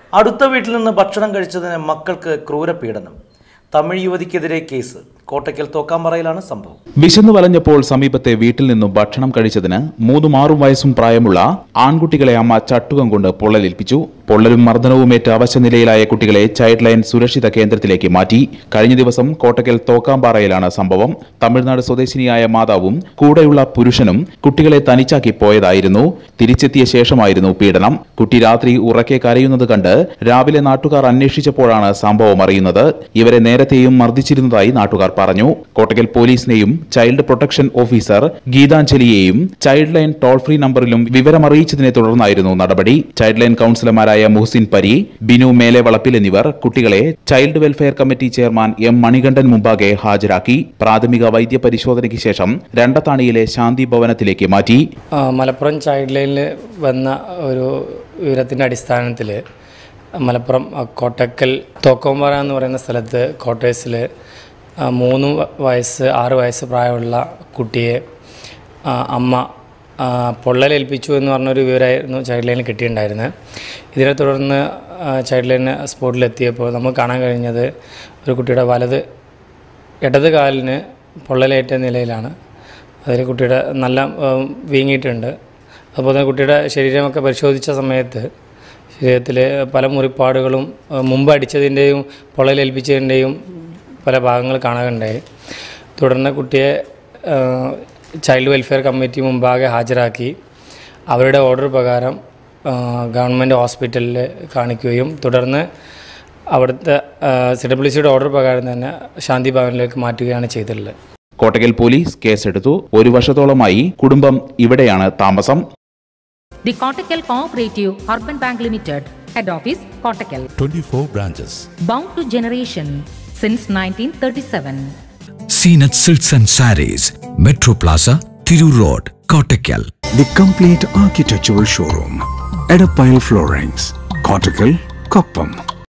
അടുത്ത വീട്ടിൽ നിന്ന് ഭക്ഷണം കഴിച്ചതിന് മക്കൾക്ക് ക്രൂരപീഡനം തമിഴ് യുവതിക്കെതിരെ കേസ് കോട്ടയ്ക്കൽ തോക്കാമ്പറയിലാണ് സംഭവം വിശന്നു വലഞ്ഞപ്പോൾ സമീപത്തെ വീട്ടിൽ നിന്നും ഭക്ഷണം കഴിച്ചതിന് മൂന്നും ആറും വയസ്സും പ്രായമുള്ള ആൺകുട്ടികളെ അമ്മ ചട്ടുകം കൊണ്ട് പൊള്ളലേൽപ്പിച്ചു പൊള്ളലും മർദ്ദനവുമേറ്റ് അവശനിലയിലായ കുട്ടികളെ ചൈൽഡ് ലൈൻ സുരക്ഷിത കേന്ദ്രത്തിലേക്ക് മാറ്റി കഴിഞ്ഞ ദിവസം കോട്ടയ്ക്കൽ തോക്കാമ്പാറയിലാണ് സംഭവം തമിഴ്നാട് സ്വദേശിനിയായ മാതാവും കൂടെയുള്ള പുരുഷനും കുട്ടികളെ തനിച്ചാക്കി പോയതായിരുന്നു തിരിച്ചെത്തിയ ശേഷമായിരുന്നു പീഡനം കുട്ടി രാത്രി ഉറക്കെ കരയുന്നത് കണ്ട് രാവിലെ നാട്ടുകാർ അന്വേഷിച്ചപ്പോഴാണ് സംഭവം അറിയുന്നത് ഇവരെ നേരത്തെയും മർദ്ദിച്ചിരുന്നതായി നാട്ടുകാർ പറഞ്ഞു കോട്ടയ്ക്കൽ പോലീസിനെയും ചൈൽഡ് പ്രൊട്ടക്ഷൻ ഓഫീസർ ഗീതാഞ്ജലിയെയും ചൈൽഡ് ലൈൻ ടോൾ ഫ്രീ നമ്പറിലും വിവരമറിയിച്ചതിനെ തുടർന്നായിരുന്നു നടപടി ചൈൽഡ് ലൈൻ കൌൺസിലർമാരായ മുഹസിൻ പരി ബിനു മേലെവളപ്പിൽ എന്നിവർ കുട്ടികളെ child welfare committee chairman M Manikandan മുമ്പാകെ ഹാജരാക്കി പ്രാഥമിക വൈദ്യ പരിശോധനയ്ക്ക് ശേഷം രണ്ടത്താണിയിലെ ശാന്തി ഭവനത്തിലേക്ക് മാറ്റി ആ, മലപ്പുറം ചൈൽഡ് ലൈനിൽ വന്ന ഒരു വിവരത്തിൻ്റെ അടിസ്ഥാനത്തിൽ മലപ്പുറം ആ, കോട്ടക്കൽ തോക്കോമ്പാറ എന്ന് പറയുന്ന സ്ഥലത്ത് ക്വാർട്ടേഴ്സിൽ മൂന്ന് വ- വയസ്സ് ആറ് വയസ്സ് പ്രായമുള്ള കുട്ടിയെ ആ, അമ്മ ആ, പൊള്ളലേൽപ്പിച്ചു എന്ന് പറഞ്ഞൊരു വിവരമായിരുന്നു ചൈൽഡ് ലൈനിൽ കിട്ടിയിട്ടുണ്ടായിരുന്നത് ഇതിനെ തുടർന്ന് ആ, ചൈൽഡ് ലൈൻ സ്പോട്ടിലെത്തിയപ്പോൾ നമുക്ക് കാണാൻ കഴിഞ്ഞത് ഒരു കുട്ടിയുടെ വലത് ഇടത് കാലിന് പൊള്ളലേറ്റ നിലയിലാണ് അതിൽ കുട്ടിയുടെ നല്ല ഉം, വീങ്ങിയിട്ടുണ്ട് അതുപോലെ തന്നെ കുട്ടിയുടെ ശരീരമൊക്കെ പരിശോധിച്ച സമയത്ത് ശരീരത്തിൽ പല മുറിപ്പാടുകളും ഉം, മുമ്പ് അടിച്ചതിൻ്റെയും പൊള്ളലേൽപ്പിച്ചതിൻ്റെയും പല ഭാഗങ്ങൾ കാണാനുണ്ടായി തുടർന്ന് കുട്ടിയെ ആ, ചൈൽഡ് വെൽഫെയർ കമ്മിറ്റി മുമ്പാകെ ഹാജരാക്കി അവരുടെ ഓർഡർ പ്രകാരം ആ, ഗവൺമെൻറ് ഹോസ്പിറ്റലിൽ കാണിക്കുകയും തുടർന്ന് അവിടുത്തെ സി ഡബ്ല്യു സിയുടെ ഓർഡർ പ്രകാരം തന്നെ ശാന്തി ഭവനിലേക്ക് മാറ്റുകയാണ് ചെയ്തിട്ടുള്ളത് കോട്ടയ്ക്കൽ പോലീസ് കേസെടുത്തു ഒരു വർഷത്തോളമായി കുടുംബം ഇവിടെയാണ് താമസം The Kottakkal Cooperative Urban Bank Limited, Head Office, Kottakkal. 24 branches. Bound to generation since 1937. Seenat Silks and Saris, Metro Plaza, Thiru Road, Kottakkal. The complete architectural showroom. Edapile Floorings. Cortical, Koppam.